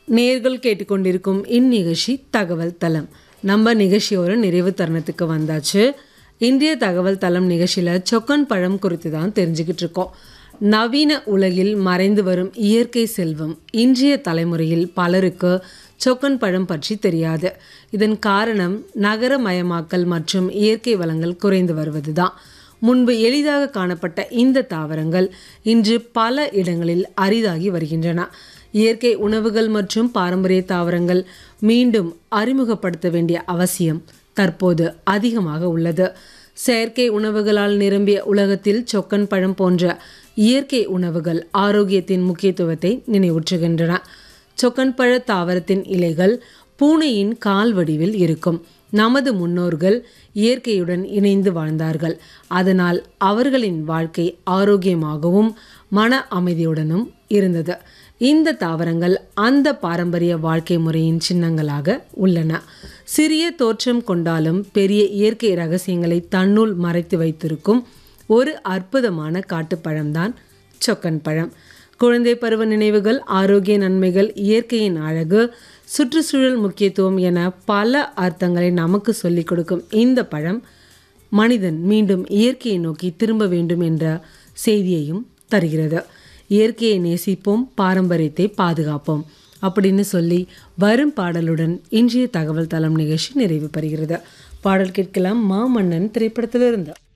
நேர்கள் கேட்டுக்கொண்டிருக்கும் இந்நிகழ்ச்சி தகவல் தளம் நம்ம நிகழ்ச்சியோட நிறைவு தருணத்துக்கு வந்தாச்சு இந்திய தகவல் தளம் நிகழ்ச்சியில் சொக்கன் பழம் குறித்து தான் தெரிஞ்சுக்கிட்டு இருக்கோம் நவீன உலகில் மறைந்து வரும் இயற்கை செல்வம் இன்றைய தலைமுறையில் பலருக்கு சொக்கன் பழம் பற்றி தெரியாது இதன் காரணம் நகரமயமாக்கல் மற்றும் இயற்கை வளங்கள் குறைந்து வருவதுதான் முன்பு எளிதாக காணப்பட்ட இந்த தாவரங்கள் இன்று பல இடங்களில் அரிதாகி வருகின்றன இயற்கை உணவுகள் மற்றும் பாரம்பரிய தாவரங்கள் மீண்டும் அறிமுகப்படுத்த வேண்டிய அவசியம் தற்போது அதிகமாக உள்ளது செயற்கை உணவுகளால் நிரம்பிய உலகத்தில் சொக்கன் பழம் போன்ற இயற்கை உணவுகள் ஆரோக்கியத்தின் முக்கியத்துவத்தை நினைவூற்றுகின்றன சொக்கன் பழ தாவரத்தின் இலைகள் பூனையின் கால் வடிவில் இருக்கும் நமது முன்னோர்கள் இயற்கையுடன் இணைந்து வாழ்ந்தார்கள் அதனால் அவர்களின் வாழ்க்கை ஆரோக்கியமாகவும் மன அமைதியுடனும் இருந்தது இந்த தாவரங்கள் அந்த பாரம்பரிய வாழ்க்கை முறையின் சின்னங்களாக உள்ளன சிறிய தோற்றம் கொண்டாலும் பெரிய இயற்கை ரகசியங்களை தன்னுள் மறைத்து வைத்திருக்கும் ஒரு அற்புதமான காட்டுப்பழம்தான் சொக்கன் பழம் குழந்தை பருவ நினைவுகள் ஆரோக்கிய நன்மைகள் இயற்கையின் அழகு சுற்றுச்சூழல் முக்கியத்துவம் என பல அர்த்தங்களை நமக்கு சொல்லிக் கொடுக்கும் இந்த பழம் மனிதன் மீண்டும் இயற்கையை நோக்கி திரும்ப வேண்டும் என்ற செய்தியையும் தருகிறது இயற்கையை நேசிப்போம் பாரம்பரியத்தை பாதுகாப்போம் அப்படின்னு சொல்லி வரும் பாடலுடன் இன்றைய தகவல் தளம் நிகழ்ச்சி நிறைவு பெறுகிறது பாடல் கேட்கலாம் மாமன்னன் திரைப்படத்திலிருந்து